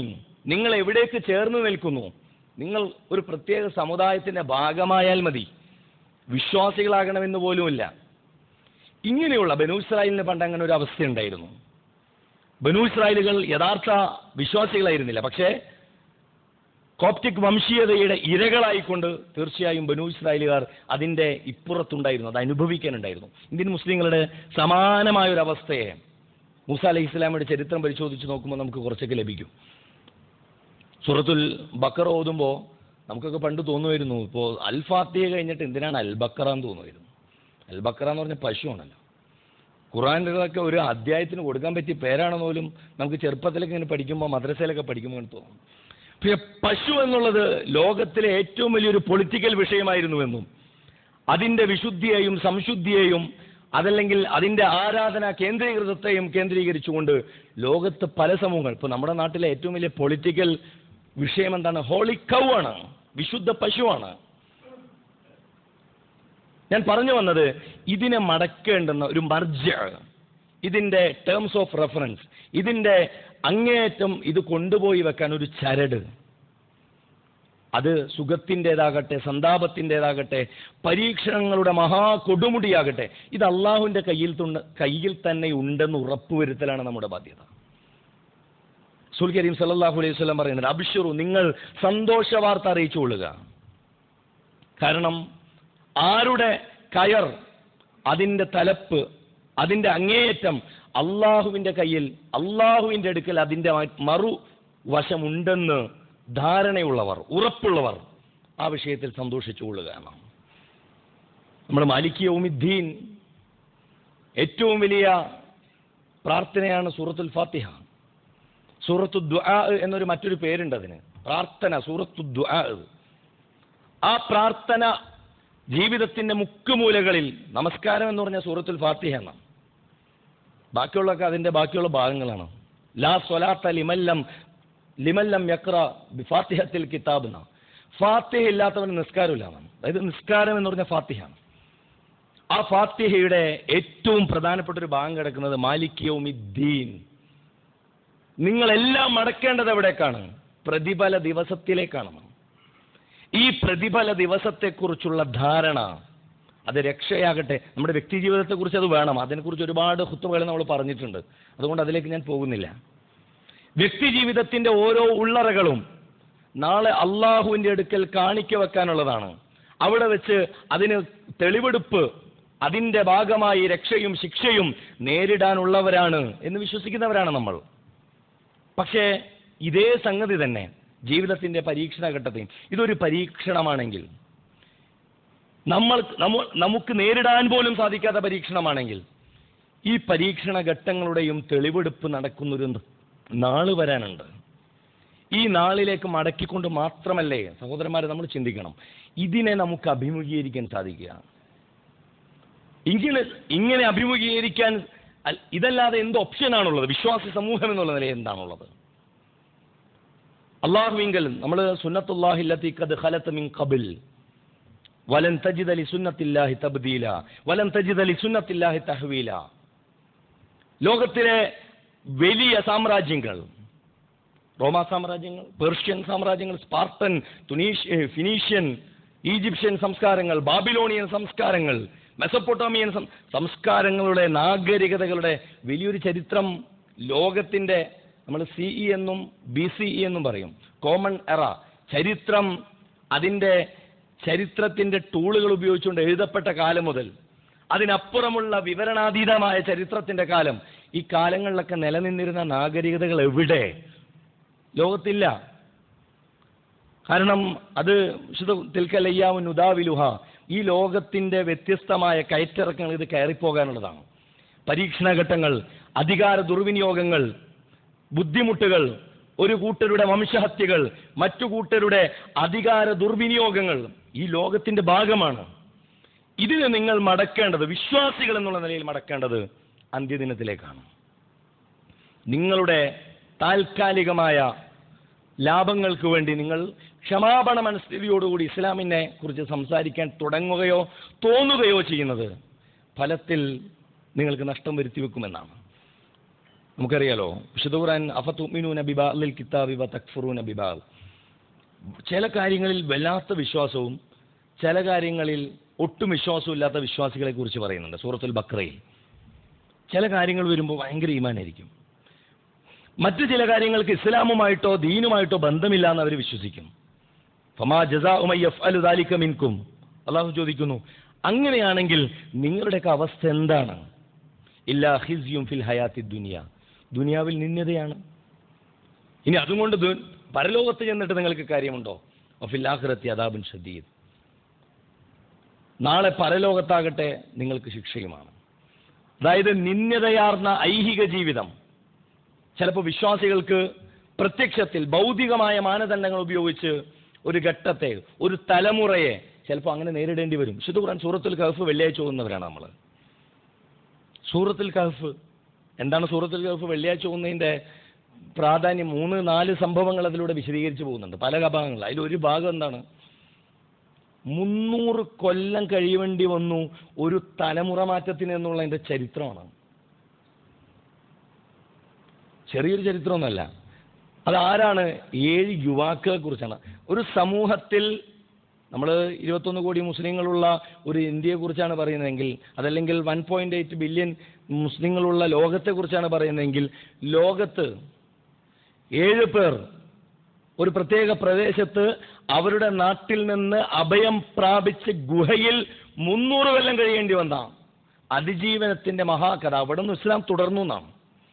നിങ്ങൾ എവിടേക്ക് ചേർന്ന് നിൽക്കുന്നു നിങ്ങൾ ഒരു പ്രത്യേക സമുദായത്തിന്റെ ഭാഗമായാൽ മതി വിശ്വാസികളാകണമെന്ന് പോലുമില്ല ഇങ്ങനെയുള്ള ബനു ഇസ്രായേലിന് പണ്ട് അങ്ങനെ ഒരു അവസ്ഥയുണ്ടായിരുന്നു ബനു ഇസ്രായേലുകൾ യഥാർത്ഥ വിശ്വാസികളായിരുന്നില്ല പക്ഷേ കോപ്റ്റിക് വംശീയതയുടെ ഇരകളായിക്കൊണ്ട് തീർച്ചയായും ബനു ഇസ്രായേലുകാർ അതിന്റെ ഇപ്പുറത്തുണ്ടായിരുന്നു അത് അനുഭവിക്കാനുണ്ടായിരുന്നു ഇന്ത്യൻ മുസ്ലിങ്ങളുടെ സമാനമായ ഒരു അവസ്ഥയെ മൂസ അലൈഹി ഇസ്ലാമിയുടെ ചരിത്രം പരിശോധിച്ച് നോക്കുമ്പോൾ നമുക്ക് കുറച്ചൊക്കെ ലഭിക്കും സൂറത്തുൽ ബക്കർ ഓതുമ്പോൾ നമുക്കൊക്കെ പണ്ട് തോന്നുമായിരുന്നു ഇപ്പോൾ അൽ ഫാത്തിയ കഴിഞ്ഞിട്ട് എന്തിനാണ് അൽ ബക്കറ എന്ന് തോന്നുമായിരുന്നു അൽ ബക്കറ എന്ന് പറഞ്ഞ പശുവാണല്ലോ ഖുറാനിലൊക്കെ ഒരു അധ്യായത്തിന് കൊടുക്കാൻ പറ്റിയ പേരാണെന്ന് പോലും നമുക്ക് ചെറുപ്പത്തിലൊക്കെ ഇങ്ങനെ പഠിക്കുമ്പോൾ മദ്രസയിലൊക്കെ പഠിക്കുമ്പോൾ ഇങ്ങനെ തോന്നും പിന്നെ പശു എന്നുള്ളത് ലോകത്തിലെ ഏറ്റവും വലിയൊരു പൊളിറ്റിക്കൽ വിഷയമായിരുന്നുവെന്നും അതിന്റെ വിശുദ്ധിയെയും സംശുദ്ധിയെയും അതല്ലെങ്കിൽ അതിന്റെ ആരാധന കേന്ദ്രീകൃതത്തെയും കേന്ദ്രീകരിച്ചുകൊണ്ട് ലോകത്ത് പല സമൂഹങ്ങൾ ഇപ്പൊ നമ്മുടെ നാട്ടിലെ ഏറ്റവും വലിയ പൊളിറ്റിക്കൽ വിഷയം എന്താണ് ഹോളി കൗ ആണ് വിശുദ്ധ പശുവാണ് ഞാൻ പറഞ്ഞു വന്നത് ഇതിനെ മടക്കേണ്ടുന്ന ഒരു മർജ ഇതിന്റെ ടേംസ് ഓഫ് റെഫറൻസ് ഇതിന്റെ അങ്ങേയറ്റം ഇത് കൊണ്ടുപോയി വെക്കാൻ ഒരു ചരട് അത് സുഖത്തിൻ്റെതാകട്ടെ സന്താപത്തിൻ്റെതാകട്ടെ പരീക്ഷണങ്ങളുടെ മഹാ കൊടുമുടിയാകട്ടെ ഇത് അള്ളാഹുവിന്റെ കയ്യിൽ തുണ്ട് കയ്യിൽ തന്നെ ഉണ്ടെന്ന് ഉറപ്പുവരുത്തലാണ് നമ്മുടെ ബാധ്യത സുൽ കരീം സല്ലല്ലാഹു അലൈഹി വസല്ലം പറയുന്നത് അബിഷുറു നിങ്ങൾ സന്തോഷ വാർത്ത അറിയിച്ചു കൊള്ളുക കാരണം ആരുടെ കയർ അതിന്റെ തലപ്പ് അതിന്റെ അങ്ങേയറ്റം അള്ളാഹുവിന്റെ കയ്യിൽ അള്ളാഹുവിന്റെ അടുക്കൽ അതിന്റെ മറു വശമുണ്ടെന്ന് ധാരണയുള്ളവർ ഉറപ്പുള്ളവർ ആ വിഷയത്തിൽ സന്തോഷിച്ചുകൊള്ളുകയാണ് നമ്മുടെ മാലിക്കിയ ഉമിദ്ദീൻ ഏറ്റവും വലിയ പ്രാർത്ഥനയാണ് സൂറത്തുൽ ഫാത്തിഹ സൂറത്തു ദുആ എന്നൊരു മറ്റൊരു പേരുണ്ട് അതിന് പ്രാർത്ഥന സൂറത്തു ദുആ ആ പ്രാർത്ഥന ജീവിതത്തിന്റെ മുക്കുമൂലകളിൽ നമസ്കാരം എന്ന് പറഞ്ഞ സൂറത്തുൽ ഫാത്തിഹ എന്നാണ് ബാക്കിയുള്ളതൊക്കെ അതിന്റെ ബാക്കിയുള്ള ഭാഗങ്ങളാണ് ലാ സ്വലാത്ത ലിമല്ലം ലിമല്ലം യക്ര ഫാത്തിഹത്തിൽ കിതാബ് എന്നാണ് ഫാത്തിഹ ഇല്ലാത്തവന് നിസ്കാരമില്ല എന്നാണ് അതായത് നിസ്കാരം എന്ന് പറഞ്ഞ ഫാത്തിഹയാണ് ആ ഫാത്തിഹയുടെ ഏറ്റവും പ്രധാനപ്പെട്ട ഒരു ഭാഗം കിടക്കുന്നത് മാലിക്യവുമിദ്ദീൻ നിങ്ങളെല്ലാം മടക്കേണ്ടത് എവിടേക്കാണ് പ്രതിഫല ദിവസത്തിലേക്കാണ് ഈ പ്രതിഫല ദിവസത്തെക്കുറിച്ചുള്ള ധാരണ അത് രക്ഷയാകട്ടെ നമ്മുടെ വ്യക്തി ജീവിതത്തെക്കുറിച്ച് അത് വേണം അതിനെക്കുറിച്ച് ഒരുപാട് ഹുത്തുകൾ നമ്മൾ പറഞ്ഞിട്ടുണ്ട് അതുകൊണ്ട് അതിലേക്ക് ഞാൻ പോകുന്നില്ല വ്യക്തി ജീവിതത്തിന്റെ ഓരോ ഉള്ളറകളും നാളെ അള്ളാഹുവിന്റെ അടുക്കൽ കാണിക്ക വെക്കാനുള്ളതാണ് അവിടെ വെച്ച് അതിന് തെളിവെടുപ്പ് അതിന്റെ ഭാഗമായി രക്ഷയും ശിക്ഷയും നേരിടാനുള്ളവരാണ് എന്ന് വിശ്വസിക്കുന്നവരാണ് നമ്മൾ പക്ഷേ ഇതേ സംഗതി തന്നെ ജീവിതത്തിന്റെ പരീക്ഷണ ഘട്ടത്തിൽ ഇതൊരു പരീക്ഷണമാണെങ്കിൽ നമ്മൾ നമ്മ- നമുക്ക് നേരിടാൻ പോലും സാധിക്കാത്ത പരീക്ഷണമാണെങ്കിൽ ഈ പരീക്ഷണ ഘട്ടങ്ങളുടെയും തെളിവെടുപ്പ് നടക്കുന്നൊരു നാള് വരാനുണ്ട് ഈ നാളിലേക്ക് മടക്കിക്കൊണ്ട് മാത്രമല്ലേ സഹോദരന്മാരെ നമ്മൾ ചിന്തിക്കണം ഇതിനെ നമുക്ക് അഭിമുഖീകരിക്കാൻ സാധിക്കുക ഇങ്ങനെ ഇങ്ങനെ അഭിമുഖീകരിക്കാൻ അൽ- ഇതല്ലാതെ എന്ത് ഓപ്ഷനാണുള്ളത് വിശ്വാസി സമൂഹം എന്നുള്ള നിലയിൽ എന്താണുള്ളത് അള്ളാഹുവിങ്കൽ നമ്മൾ സുന്നത്തുല്ലാഹില്ലത്തി ഖദ് ഖലത്ത് മിൻ ഖബിൽ വലൻ തജിദ ലി സുന്നത്തില്ലാഹി തബ്ദീല വലൻ തജിദ ലി സുന്നത്തില്ലാഹി തഹ്വീല ലോകത്തിലെ വലിയ സാമ്രാജ്യങ്ങൾ റോമാ സാമ്രാജ്യങ്ങൾ പേർഷ്യൻ സാമ്രാജ്യങ്ങൾ സ്പാർട്ടൻ തുനീഷ് ഏ, ഫിനീഷ്യൻ ഈജിപ്ഷ്യൻ സംസ്കാരങ്ങൾ ബാബിലോണിയൻ സംസ്കാരങ്ങൾ മെസപ്പൊട്ടോമിയൻ സം- സംസ്കാരങ്ങളുടെ നാഗരികതകളുടെ വലിയൊരു ചരിത്രം ലോകത്തിന്റെ നമ്മൾ സി ഇ എന്നും ബി സി ഇ എന്നും പറയും കോമൺ എറ ചരിത്രം അതിന്റെ ചരിത്രത്തിന്റെ ടൂളുകൾ ഉപയോഗിച്ചുകൊണ്ട് എഴുതപ്പെട്ട കാലം മുതൽ അതിനപ്പുറമുള്ള വിവരണാതീതമായ ചരിത്രത്തിന്റെ കാലം ഈ കാലങ്ങളിലൊക്കെ നിലനിന്നിരുന്ന നാഗരികതകൾ എവിടെ ലോകത്തില്ല കാരണം അത് വിശുദ്ധ തിൽക്കലയ്യാവുൻ ഉദാവിലുഹ ഈ ലോകത്തിന്റെ വ്യത്യസ്തമായ കയറ്റിറക്കങ്ങൾ ഇത് കയറിപ്പോകാനുള്ളതാണ് പരീക്ഷണഘട്ടങ്ങൾ അധികാര ദുർവിനിയോഗങ്ങൾ ബുദ്ധിമുട്ടുകൾ ഒരു കൂട്ടരുടെ വംശഹത്യകൾ മറ്റു കൂട്ടരുടെ അധികാര ദുർവിനിയോഗങ്ങൾ ഈ ലോകത്തിന്റെ ഭാഗമാണ് ഇതിന് നിങ്ങൾ മടക്കേണ്ടത് വിശ്വാസികൾ എന്നുള്ള നിലയിൽ മടക്കേണ്ടത് അന്ത്യദിനത്തിലേക്കാണ് നിങ്ങളുടെ താൽക്കാലികമായ ലാഭങ്ങൾക്ക് വേണ്ടി നിങ്ങൾ ക്ഷമാപണ മനസ്ഥിതിയോടുകൂടി ഇസ്ലാമിനെ കുറിച്ച് സംസാരിക്കാൻ തുടങ്ങുകയോ തോന്നുകയോ ചെയ്യുന്നത് ഫലത്തിൽ നിങ്ങൾക്ക് നഷ്ടം വരുത്തി വെക്കുമെന്നാണ് നമുക്കറിയാലോ വിശുദ്ധ ഖുർആൻ അഫത്തുമിനൂന ബിബാലിൽ കിതാബി വ തക്ഫുറൂന ബിബാൽ ചില കാര്യങ്ങളിൽ വല്ലാത്ത വിശ്വാസവും ചില കാര്യങ്ങളിൽ ഒട്ടും വിശ്വാസവും ഇല്ലാത്ത വിശ്വാസികളെ കുറിച്ച് പറയുന്നുണ്ട് സൂറത്തുൽ ബക്രയിൽ ചില കാര്യങ്ങൾ വരുമ്പോൾ ഭയങ്കര ഈമാനായിരിക്കും മറ്റു ചില കാര്യങ്ങൾക്ക് ഇസ്ലാമുമായിട്ടോ ദീനുമായിട്ടോ ബന്ധമില്ല എന്ന് അവർ വിശ്വസിക്കും ഫമാ ജസാ ഉമയ്യഫ് ദാലിക മിൻകും അള്ളാഹു ചോദിക്കുന്നു അങ്ങനെയാണെങ്കിൽ നിങ്ങളുടെയൊക്കെ അവസ്ഥ എന്താണ് ഇല്ലാ ഹിസ്യും ഫിൽ ഹയാത്തി ദുനിയ ദുനിയാവിൽ നിന്യതയാണ് ഇനി അതുകൊണ്ട് ദു- പരലോകത്ത് ചെന്നിട്ട് നിങ്ങൾക്ക് കാര്യമുണ്ടോ ഫിൽ ആഖിറത്തി അദാബുൻ ഷദീദ് നാളെ പരലോകത്താകട്ടെ നിങ്ങൾക്ക് ശിക്ഷയുമാണ് അതായത് നിന്യതയാർന്ന ഐഹിക ജീവിതം ചിലപ്പോൾ വിശ്വാസികൾക്ക് പ്രത്യക്ഷത്തിൽ ഭൗതികമായ മാനദണ്ഡങ്ങൾ ഉപയോഗിച്ച് ഒരു ഘട്ടത്തെ ഒരു തലമുറയെ ചിലപ്പോൾ അങ്ങനെ നേരിടേണ്ടി വരും വിശുദ്ധ ഖുർആൻ സൂറത്തുൽ കഹഫ് വെള്ളിയാഴ്ച പോകുന്നവരാണ് നമ്മൾ സൂറത്തുൽ കഹഫ് എന്താണ് സൂറത്തുൽ കഹഫ് വെള്ളിയാഴ്ച പോകുന്നതിൻ്റെ പ്രാധാന്യം മൂന്ന് നാല് സംഭവങ്ങൾ അതിലൂടെ വിശദീകരിച്ച് പോകുന്നുണ്ട് പല ഭാഗങ്ങൾ അതിലൊരു ഭാഗം എന്താണ് മുന്നൂറ് കൊല്ലം കഴിയേണ്ടി വന്നു ഒരു തലമുറ മാറ്റത്തിന് എന്നുള്ളതിൻ്റെ ചരിത്രമാണ് ചെറിയൊരു ചരിത്രമൊന്നുമല്ല അത് ആരാണ് ഏഴ് യുവാക്കളെ കുറിച്ചാണ് ഒരു സമൂഹത്തിൽ നമ്മൾ ഇരുപത്തൊന്ന് കോടി മുസ്ലിങ്ങളുള്ള ഒരു ഇന്ത്യയെക്കുറിച്ചാണ് പറയുന്നതെങ്കിൽ അതല്ലെങ്കിൽ വൺ പോയിന്റ് എയ്റ്റ് ബില്യൺ മുസ്ലിങ്ങളുള്ള ലോകത്തെക്കുറിച്ചാണ് പറയുന്നതെങ്കിൽ ലോകത്ത് ഏഴ് പേർ ഒരു പ്രത്യേക പ്രദേശത്ത് അവരുടെ നാട്ടിൽ നിന്ന് അഭയം പ്രാപിച്ച് ഗുഹയിൽ മുന്നൂറ് കൊല്ലം കഴിയേണ്ടി വന്ന അതിജീവനത്തിന്റെ മഹാകഥ അവിടെ നിന്ന് ഇസ്ലാം തുടർന്നു എന്നാണ്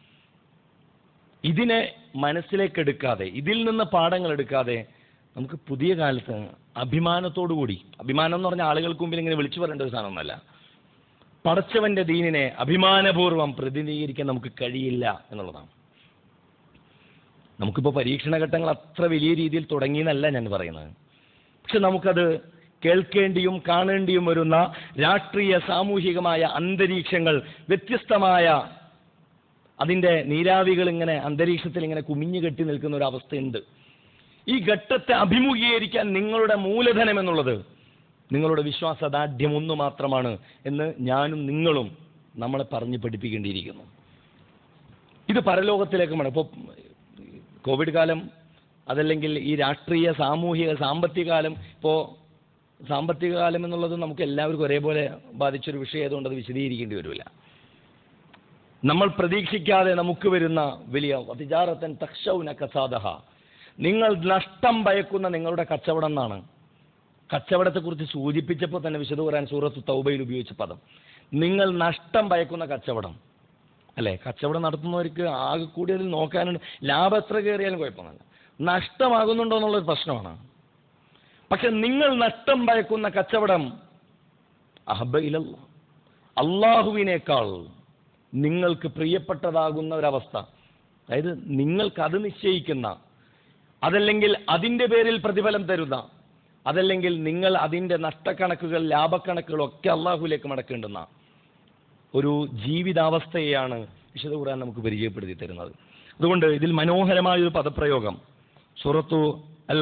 ഇതിനെ മനസ്സിലേക്ക് എടുക്കാതെ ഇതിൽ നിന്ന് പാഠങ്ങൾ എടുക്കാതെ നമുക്ക് പുതിയ കാലത്ത് അഭിമാനത്തോടു കൂടി അഭിമാനം എന്ന് പറഞ്ഞാൽ ആളുകൾക്ക് മുമ്പിൽ ഇങ്ങനെ വിളിച്ചു പറയേണ്ട ഒരു സാധനമൊന്നുമല്ല പടച്ചവന്റെ ദീനിനെ അഭിമാനപൂർവ്വം പ്രതിനിധീകരിക്കാൻ നമുക്ക് കഴിയില്ല എന്നുള്ളതാണ് നമുക്കിപ്പോൾ പരീക്ഷണ ഘട്ടങ്ങൾ അത്ര വലിയ രീതിയിൽ തുടങ്ങിയെന്നല്ല ഞാൻ പറയുന്നത് പക്ഷെ നമുക്കത് കേൾക്കേണ്ടിയും കാണേണ്ടിയും വരുന്ന രാഷ്ട്രീയ സാമൂഹികമായ അന്തരീക്ഷങ്ങൾ വ്യത്യസ്തമായ അതിൻ്റെ നീരാവികൾ ഇങ്ങനെ അന്തരീക്ഷത്തിൽ ഇങ്ങനെ കുമിഞ്ഞു കെട്ടി നിൽക്കുന്ന ഒരു അവസ്ഥയുണ്ട് ഈ ഘട്ടത്തെ അഭിമുഖീകരിക്കാൻ നിങ്ങളുടെ മൂലധനം എന്നുള്ളത് നിങ്ങളുടെ വിശ്വാസദാർഢ്യം ഒന്ന് മാത്രമാണ് എന്ന് ഞാനും നിങ്ങളും നമ്മളെ പറഞ്ഞ് പഠിപ്പിക്കേണ്ടിയിരിക്കുന്നു ഇത് പരലോകത്തിലേക്കുമാണ് ഇപ്പോൾ കോവിഡ് കാലം അതല്ലെങ്കിൽ ഈ രാഷ്ട്രീയ സാമൂഹിക സാമ്പത്തിക കാലം ഇപ്പോൾ സാമ്പത്തിക കാലം എന്നുള്ളത് നമുക്ക് എല്ലാവർക്കും ഒരേപോലെ ബാധിച്ചൊരു വിഷയം ആയതുകൊണ്ട് അത് വിശദീകരിക്കേണ്ടി വരില്ല നമ്മൾ പ്രതീക്ഷിക്കാതെ നമുക്ക് വരുന്ന വലിയ അതിജാറത്തൻ തക്ഷൗന കസാദഹ നിങ്ങൾ നഷ്ടം ഭയക്കുന്ന നിങ്ങളുടെ കച്ചവടം എന്നാണ് കച്ചവടത്തെക്കുറിച്ച് സൂചിപ്പിച്ചപ്പോൾ തന്നെ വിശുദ്ധ ഖുർആൻ സൂറത്ത് തൗബയിൽ ഉപയോഗിച്ച പദം നിങ്ങൾ നഷ്ടം ഭയക്കുന്ന കച്ചവടം അല്ലേ കച്ചവടം നടത്തുന്നവർക്ക് ആകെ കൂടി അതിൽ നോക്കാനുണ്ട് ലാഭം എത്ര കയറിയാലും കുഴപ്പമൊന്നുമില്ല നഷ്ടമാകുന്നുണ്ടോ എന്നുള്ളൊരു പ്രശ്നമാണ് പക്ഷെ നിങ്ങൾ നഷ്ടം ഭയക്കുന്ന കച്ചവടം അഹബ ഇലല്ല അള്ളാഹുവിനേക്കാൾ നിങ്ങൾക്ക് പ്രിയപ്പെട്ടതാകുന്ന ഒരവസ്ഥ അതായത് നിങ്ങൾക്ക് അത് നിശ്ചയിക്കുന്ന അതല്ലെങ്കിൽ അതിൻ്റെ പേരിൽ പ്രതിഫലം തരുന്ന അതല്ലെങ്കിൽ നിങ്ങൾ അതിൻ്റെ നഷ്ടക്കണക്കുകൾ ലാഭക്കണക്കുകൾ ഒക്കെ അള്ളാഹുലേക്ക് മടക്കേണ്ടുന്ന ഒരു ജീവിതാവസ്ഥയെയാണ് വിശുദ്ധ ഖുർആൻ നമുക്ക് പരിചയപ്പെടുത്തി തരുന്നത് അതുകൊണ്ട് ഇതിൽ മനോഹരമായ ഒരു പദപ്രയോഗം സൂറത്തു അൽ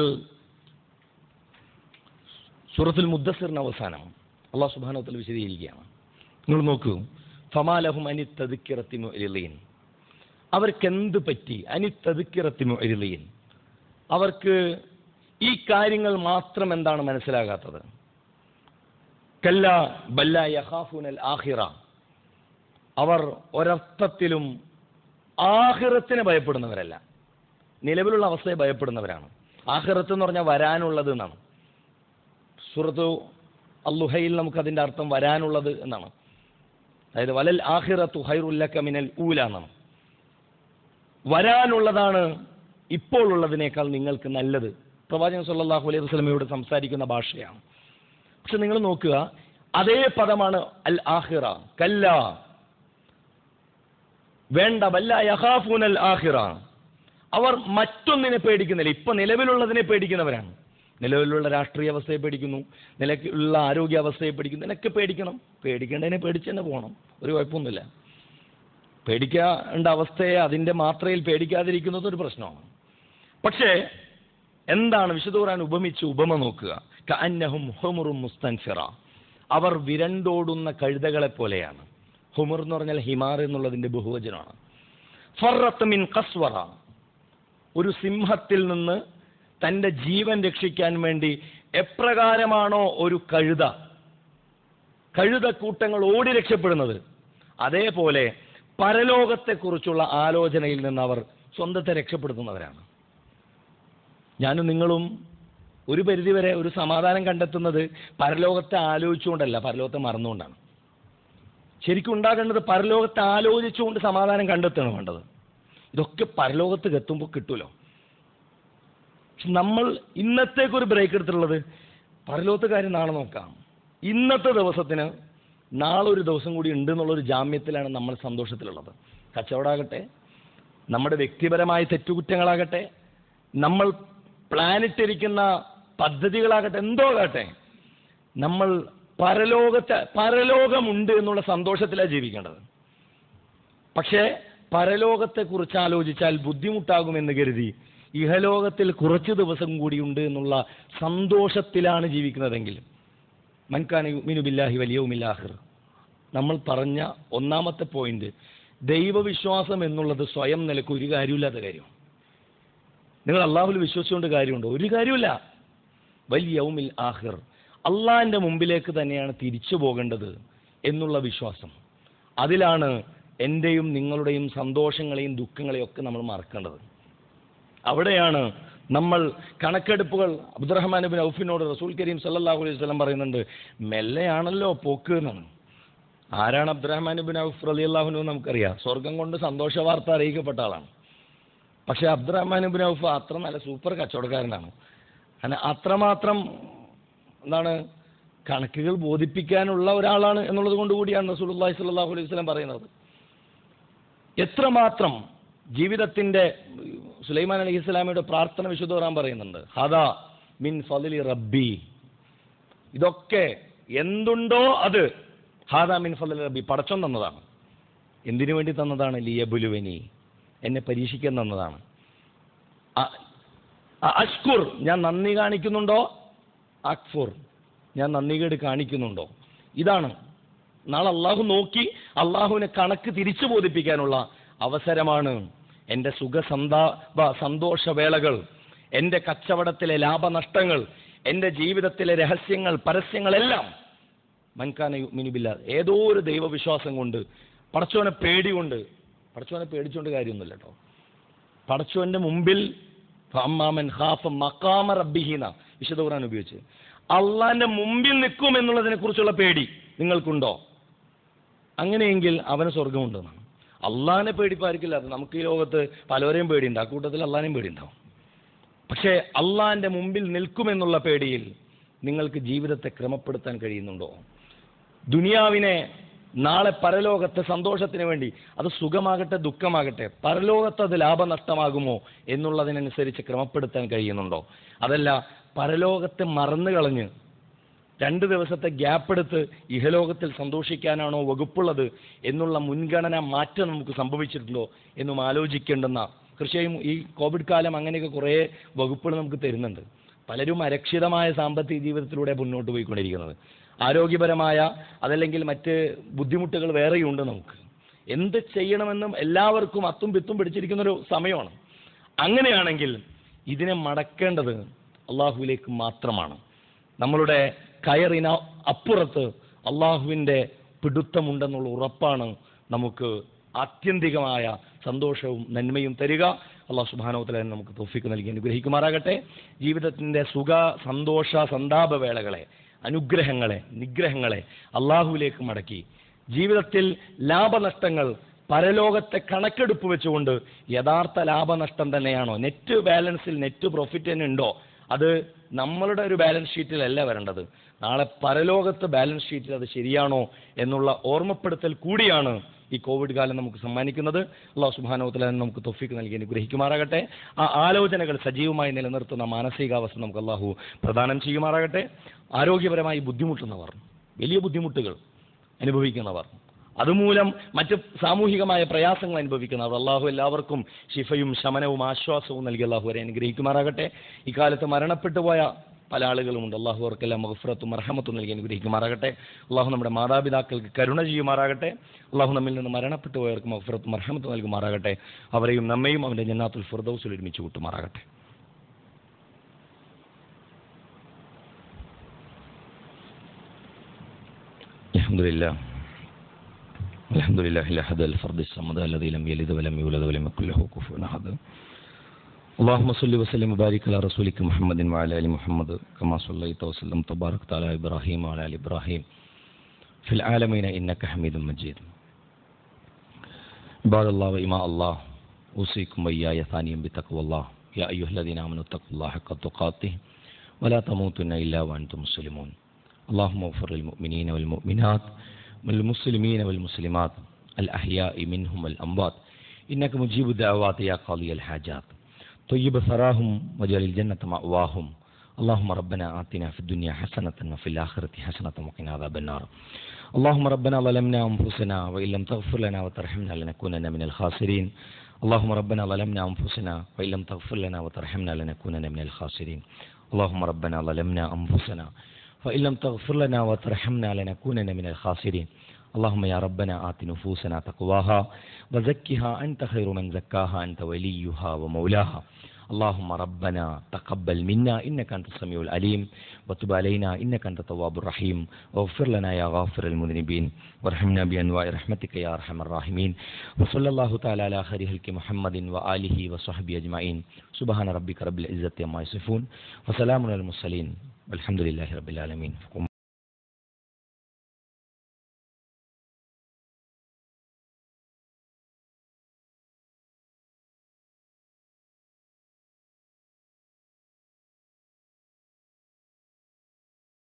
സൂറത്തുൽ മുദ്ദസിറിന് അവസാനം അള്ളാഹു സുബാനത്തിൽ വിശദീകരിക്കുകയാണ് നിങ്ങൾ നോക്കൂ ഫമാലഹും അനിത്തതിക്കിറത്തിമു എലിലീൻ അവർക്ക് എന്ത് പറ്റി അനിത്തതിക്കിറത്തിമു എലിലീൻ അവർക്ക് ഈ കാര്യങ്ങൾ മാത്രം എന്താണ് മനസ്സിലാകാത്തത് കല്ല ബല്ല യഹാഫുനൽ ആഹിറ അവർ ഒരർത്ഥത്തിലും ആഹിറത്തിനെ ഭയപ്പെടുന്നവരല്ല നിലവിലുള്ള അവസ്ഥയെ ഭയപ്പെടുന്നവരാണ് ആഹിറത്ത് എന്ന് പറഞ്ഞാൽ വരാനുള്ളത് എന്നാണ് സുഹൃത്തു അല്ലുഹയിൽ നമുക്ക് അതിൻ്റെ അർത്ഥം വരാനുള്ളത് എന്നാണ് അതായത് വലൽ ആഹിറത്തു ഹൈറുല്ലക്ക മിനൽ ഊല എന്നാണ് വരാനുള്ളതാണ് ഇപ്പോൾ ഉള്ളതിനേക്കാൾ നിങ്ങൾക്ക് നല്ലത് പ്രവാചകൻ സല്ലല്ലാഹു അലൈഹി വസല്ലമയോട് സംസാരിക്കുന്ന ഭാഷയാണ് പക്ഷെ നിങ്ങൾ നോക്കുക അതേ പദമാണ് അൽ ആഹിറ കല്ല വേണ്ട വല്ല യഹാഫൂനൽ ആഹിറ അവർ മറ്റൊന്നിനെ പേടിക്കുന്നില്ല ഇപ്പൊ നിലവിലുള്ളതിനെ പേടിക്കുന്നവരാണ് നിലവിലുള്ള രാഷ്ട്രീയ അവസ്ഥയെ പേടിക്കുന്നു നിലവിലുള്ള ആരോഗ്യാവസ്ഥയെ പേടിക്കുന്നു ഇതിനൊക്കെ പേടിക്കണം പേടിക്കേണ്ടതിനെ പേടിച്ച് തന്നെ പോകണം ഒരു കുഴപ്പമൊന്നുമില്ല പേടിക്കേണ്ട അവസ്ഥയെ അതിൻ്റെ മാത്രയിൽ പേടിക്കാതിരിക്കുന്നത് ഒരു പ്രശ്നമാണ് പക്ഷേ എന്താണ് വിശുദ്ധ ഖുർആൻ ഉപമിച്ച് ഉപമ നോക്കുക കഅന്നഹും ഹുമുറും മുസ്തൻഫിറ അവർ വിരണ്ടോടുന്ന കഴുതകളെ പോലെയാണ് ഹുമുർ എന്ന് പറഞ്ഞാൽ ഹിമാർ എന്നുള്ളതിൻ്റെ ബഹുവചനമാണ് ഫറത്ത് മിൻ കസ്വറ ഒരു സിംഹത്തിൽ നിന്ന് തൻ്റെ ജീവൻ രക്ഷിക്കാൻ വേണ്ടി എപ്രകാരമാണോ ഒരു കഴുത കഴുതക്കൂട്ടങ്ങൾ ഓടി രക്ഷപ്പെടുന്നത് അതേപോലെ പരലോകത്തെക്കുറിച്ചുള്ള ആലോചനയിൽ നിന്ന് അവർ സ്വന്തത്തെ രക്ഷപ്പെടുത്തുന്നവരാണ് ഞാനും നിങ്ങളും ഒരു പരിധിവരെ ഒരു സമാധാനം കണ്ടെത്തുന്നത് പരലോകത്തെ ആലോചിച്ചുകൊണ്ടല്ല പരലോകത്തെ മറന്നുകൊണ്ടാണ് ശരിക്കും ഉണ്ടാകേണ്ടത് പരലോകത്തെ ആലോചിച്ചുകൊണ്ട് സമാധാനം കണ്ടെത്തുകയാണ് വേണ്ടത് ഇതൊക്കെ പരലോകത്ത് എത്തുമ്പോൾ കിട്ടുമല്ലോ പക്ഷെ നമ്മൾ ഇന്നത്തേക്ക് ഒരു ബ്രേക്ക് എടുത്തിട്ടുള്ളത് പരലോകത്തെ കാര്യം നാളെ നോക്കാം ഇന്നത്തെ ദിവസത്തിന് നാളെ ഒരു ദിവസം കൂടി ഉണ്ട് എന്നുള്ളൊരു ജാമ്യത്തിലാണ് നമ്മൾ സന്തോഷത്തിലുള്ളത് കച്ചവടമാകട്ടെ നമ്മുടെ വ്യക്തിപരമായ തെറ്റുകുറ്റങ്ങളാകട്ടെ നമ്മൾ പ്ലാനിട്ടിരിക്കുന്ന പദ്ധതികളാകട്ടെ എന്തോ ആകട്ടെ നമ്മൾ പരലോകത്തെ പരലോകമുണ്ട് എന്നുള്ള സന്തോഷത്തിലാണ് ജീവിക്കേണ്ടത് പക്ഷേ പരലോകത്തെക്കുറിച്ച് ആലോചിച്ചാൽ ബുദ്ധിമുട്ടാകുമെന്ന് കരുതി ഇഹലോകത്തിൽ കുറച്ച് ദിവസം കൂടി ഉണ്ട് എന്നുള്ള സന്തോഷത്തിലാണ് ജീവിക്കുന്നതെങ്കിൽ മൻകാന യുമിനുബില്ലാഹി വലിയവുമില്ലാഹിർ നമ്മൾ പറഞ്ഞ ഒന്നാമത്തെ പോയിന്റ് ദൈവവിശ്വാസം എന്നുള്ളത് സ്വയം നിലക്ക് ഒരു കാര്യമില്ലാത്ത കാര്യം നിങ്ങൾ അള്ളാഹുൽ വിശ്വസിച്ചുകൊണ്ട് കാര്യമുണ്ടോ ഒരു കാര്യമില്ല വലിയവുമിൽ ആഹിർ അള്ളാഹിൻ്റെ മുമ്പിലേക്ക് തന്നെയാണ് തിരിച്ചു പോകേണ്ടത് എന്നുള്ള വിശ്വാസം അതിലാണ് എൻ്റെയും നിങ്ങളുടെയും സന്തോഷങ്ങളെയും ദുഃഖങ്ങളെയും ഒക്കെ നമ്മൾ മറക്കേണ്ടത് അവിടെയാണ് നമ്മൾ കണക്കെടുപ്പുകൾ അബ്ദുറഹ്മാൻ ബിൻ ഔഫിനോട് റസൂൽ കരീം സല്ലല്ലാഹു അലൈഹി വസല്ലം പറയുന്നുണ്ട് മെല്ലെയാണല്ലോ പോക്ക് എന്നാണ് ആരാണ് അബ്ദുറഹ്മാൻ ബിൻ ഔഫ് റലി അള്ളാഹുനു നമുക്കറിയാം സ്വർഗം കൊണ്ട് സന്തോഷ വാർത്ത അറിയിക്കപ്പെട്ട ആളാണ് പക്ഷേ അബ്ദുറഹ്മാൻ ബിൻ ഔഫ് അത്ര നല്ല സൂപ്പർ കച്ചവടക്കാരനാണ് അങ്ങനെ അത്രമാത്രം എന്താണ് കണക്കുകൾ ബോധിപ്പിക്കാനുള്ള ഒരാളാണ് എന്നുള്ളത് കൊണ്ട് കൂടിയാണ് റസൂലുള്ളാഹി സ്വല്ലല്ലാഹു അലൈഹി വസല്ലം പറയുന്നത് എത്രമാത്രം ജീവിതത്തിന്റെ സുലൈമാൻ അലൈഹി ഇസ്ലാമിയുടെ പ്രാർത്ഥന വിശുദ്ധ ഖുർആൻ പറയുന്നുണ്ട് ഹദാ മിൻ ഫضലി റബ്ബി ഇതൊക്കെ എന്തുണ്ടോ അത് ഹാദാ മിൻ ഫضലി റബ്ബി പടച്ചോൻ തന്നതാണ് എന്തിനു വേണ്ടി തന്നതാണ് ലിയബുലുവനി എന്നെ പരീക്ഷിക്കാൻ തന്നതാണ് അ- അ- അഷ്കുർ ഞാൻ നന്ദി കാണിക്കുന്നുണ്ടോ അക്ഫുർ ഞാൻ നന്ദികേട് കാണിക്കുന്നുണ്ടോ ഇതാണ് നാളെ അള്ളാഹു നോക്കി അള്ളാഹുവിനെ കണക്ക് തിരിച്ചു ബോധിപ്പിക്കാനുള്ള അവസരമാണ് എൻ്റെ സുഖസന്താപ സന്തോഷവേളകൾ എൻ്റെ കച്ചവടത്തിലെ ലാഭനഷ്ടങ്ങൾ എൻ്റെ ജീവിതത്തിലെ രഹസ്യങ്ങൾ പരസ്യങ്ങളെല്ലാം മൻകാന മിനിബില്ല ഏതോ ഒരു ദൈവവിശ്വാസം കൊണ്ട് പടച്ചോനെ പേടികൊണ്ട് പടച്ചോനെ പേടിച്ചുകൊണ്ട് കാര്യമൊന്നുമില്ല കേട്ടോ പടച്ചോന്റെ മുമ്പിൽ അമ്മാമൻ ഹാഫ മക്കാമ റബ്ബിഹീന വിശുദ്ധ ഖുർആൻ ഉപയോഗിച്ച് അള്ളാന്റെ മുമ്പിൽ നിൽക്കും എന്നുള്ളതിനെ കുറിച്ചുള്ള പേടി നിങ്ങൾക്കുണ്ടോ അങ്ങനെയെങ്കിൽ അവന് സ്വർഗമുണ്ടെന്നാണ് അള്ളാഹിനെ പേടിപ്പായിരിക്കില്ല അത് നമുക്ക് ഈ ലോകത്ത് പലവരെയും പേടിയുണ്ട് ആ കൂട്ടത്തിൽ അള്ളാഹിനെയും പേടിയുണ്ടാവും പക്ഷേ അള്ളാഹിന്റെ മുമ്പിൽ നിൽക്കുമെന്നുള്ള പേടിയിൽ നിങ്ങൾക്ക് ജീവിതത്തെ ക്രമപ്പെടുത്താൻ കഴിയുന്നുണ്ടോ ദുനിയാവിനെ നാളെ പരലോകത്തെ സന്തോഷത്തിന് വേണ്ടി അത് സുഖമാകട്ടെ ദുഃഖമാകട്ടെ പരലോകത്ത് അത് ലാഭനഷ്ടമാകുമോ എന്നുള്ളതിനനുസരിച്ച് ക്രമപ്പെടുത്താൻ കഴിയുന്നുണ്ടോ അതല്ല പരലോകത്തെ മറന്നു കളഞ്ഞ് രണ്ട് ദിവസത്തെ ഗ്യാപ്പ് എടുത്ത് ഇഹലോകത്തിൽ സന്തോഷിക്കാനാണോ വകുപ്പുള്ളത് എന്നുള്ള മുൻഗണന മാറ്റം നമുക്ക് സംഭവിച്ചിട്ടുണ്ടോ എന്നും ആലോചിക്കേണ്ടുന്ന തീർച്ചയായും ഈ കോവിഡ് കാലം അങ്ങനെയൊക്കെ കുറേ വകുപ്പുകൾ നമുക്ക് തരുന്നുണ്ട് പലരും അരക്ഷിതമായ സാമ്പത്തിക ജീവിതത്തിലൂടെ മുന്നോട്ട് പോയിക്കൊണ്ടിരിക്കുന്നത് ആരോഗ്യപരമായ അതല്ലെങ്കിൽ മറ്റ് ബുദ്ധിമുട്ടുകൾ വേറെയുണ്ട് നമുക്ക് എന്ത് ചെയ്യണമെന്നും എല്ലാവർക്കും അത്തും പിത്തും പിടിച്ചിരിക്കുന്നൊരു സമയമാണ് അങ്ങനെയാണെങ്കിൽ ഇതിനെ മടക്കേണ്ടത് അള്ളാഹുവിലേക്ക് മാത്രമാണ് നമ്മളുടെ കയറിന അപ്പുറത്ത് അള്ളാഹുവിൻ്റെ പിടുത്തമുണ്ടെന്നുള്ള ഉറപ്പാണ് നമുക്ക് ആത്യന്തികമായ സന്തോഷവും നന്മയും തരിക അള്ളാഹു സുബാനോത്തല നമുക്ക് തോഫിക്ക് നൽകി അനുഗ്രഹിക്കുമാറാകട്ടെ ജീവിതത്തിൻ്റെ സുഖ സന്തോഷ സന്താപ വേളകളെ അനുഗ്രഹങ്ങളെ നിഗ്രഹങ്ങളെ അള്ളാഹുവിലേക്ക് മടക്കി ജീവിതത്തിൽ ലാഭനഷ്ടങ്ങൾ പരലോകത്തെ കണക്കെടുപ്പ് വെച്ചുകൊണ്ട് യഥാർത്ഥ ലാഭനഷ്ടം തന്നെയാണോ നെറ്റ് ബാലൻസിൽ നെറ്റ് പ്രോഫിറ്റ് തന്നെ ഉണ്ടോ അത് നമ്മളുടെ ഒരു ബാലൻസ് ഷീറ്റിലല്ല വരേണ്ടത് നാളെ പരലോകത്ത് ബാലൻസ് ഷീറ്റിൽ അത് ശരിയാണോ എന്നുള്ള ഓർമ്മപ്പെടുത്തൽ കൂടിയാണ് ഈ കോവിഡ് കാലം നമുക്ക് സമ്മാനിക്കുന്നത് അള്ളാഹു സുബാനോത്തല നമുക്ക് തൊഫീക്ക് നൽകി അനുഗ്രഹിക്കുമാറാകട്ടെ ആ ആലോചനകൾ സജീവമായി നിലനിർത്തുന്ന മാനസികാവസ്ഥ നമുക്ക് അള്ളാഹു പ്രദാനം ചെയ്യുമാറാകട്ടെ ആരോഗ്യപരമായി ബുദ്ധിമുട്ടുന്നവർ വലിയ ബുദ്ധിമുട്ടുകൾ അനുഭവിക്കുന്നവർ അതുമൂലം മറ്റ് സാമൂഹികമായ പ്രയാസങ്ങൾ അനുഭവിക്കുന്നവർ അള്ളാഹു എല്ലാവർക്കും ശിഫയും ശമനവും ആശ്വാസവും നൽകി അള്ളാഹു വരെ അനുഗ്രഹിക്കുമാറാകട്ടെ ഇക്കാലത്ത് മരണപ്പെട്ടു പോയ പല ആളുകളുമുണ്ട് അള്ളാഹു അവർക്കെല്ലാം മഹഫറത്തും മർഹമത്തും നൽകി അനുഗ്രഹിക്കുമാറാകട്ടെ അള്ളാഹു നമ്മുടെ മാതാപിതാക്കൾക്ക് കരുണ ചെയ്യുമാറാകട്ടെ അള്ളാഹു നമ്മിൽ നിന്ന് മരണപ്പെട്ടു പോയവർക്ക് മഹഫറത്തും മർഹമത്തും നൽകുമാറാകട്ടെ അവരെയും നമ്മയും അവൻ്റെ ജന്നാത്തുൽ ഫിർദൗസിൽ ഒരുമിച്ച് കൂട്ടുമാറാകട്ടെ الحمد لله الحمد لله الأحد الفرد الصمد الذي لم يلد ولم يولد ولم يكن له كفوا أحد اللهم صل وسلم وبارك على رسولك محمد وعلى ال محمد كما صليت وسلمت وباركت على ابراهيم وعلى ال ابراهيم في العالمين انك حميد مجيد عباد الله وإماء الله أوصيكم وإياي ثانيا بتقوى الله يا أيها الذين آمنوا اتقوا الله حق تقاته ولا تموتن إلا وأنتم مسلمون اللهم اغفر للمؤمنين والمؤمنات والمسلمين والمسلمات الأحياء منهم والأموات إنك مجيب الدعوات يا قاضي الحاجات طيب ثراهم وجعل الجنة مأواهم اللهم ربنا آتنا في الدنيا حسنة وفي الآخرة حسنة وقنا عذاب النار اللهم ربنا ظلمنا أنفسنا وإن لم تغفر لنا وترحمنا لنكونن من الخاسرين اللهم ربنا ظلمنا أنفسنا وإن لم تغفر لنا وترحمنا لنكونن من الخاسرين اللهم ربنا ظلمنا أنفسنا وإن لم تغفر لنا وترحمنا لنكونن من الخاسرين اللهم يا ربنا آت نفوسنا تقواها وزكها أنت خير من زكاها أنت وليها ومولاها اللهم ربنا تقبل منا إنك أنت السميع العليم وتب علينا إنك أنت التواب الرحيم واغفر لنا يا غافر المذنبين وارحمنا بأنواع رحمتك يا أرحم الراحمين وصلى الله تعالى على خير خلق محمد وآله وصحبه أجمعين سبحان ربك رب العزة عما يصفون وسلام على المرسلين والحمد لله رب العالمين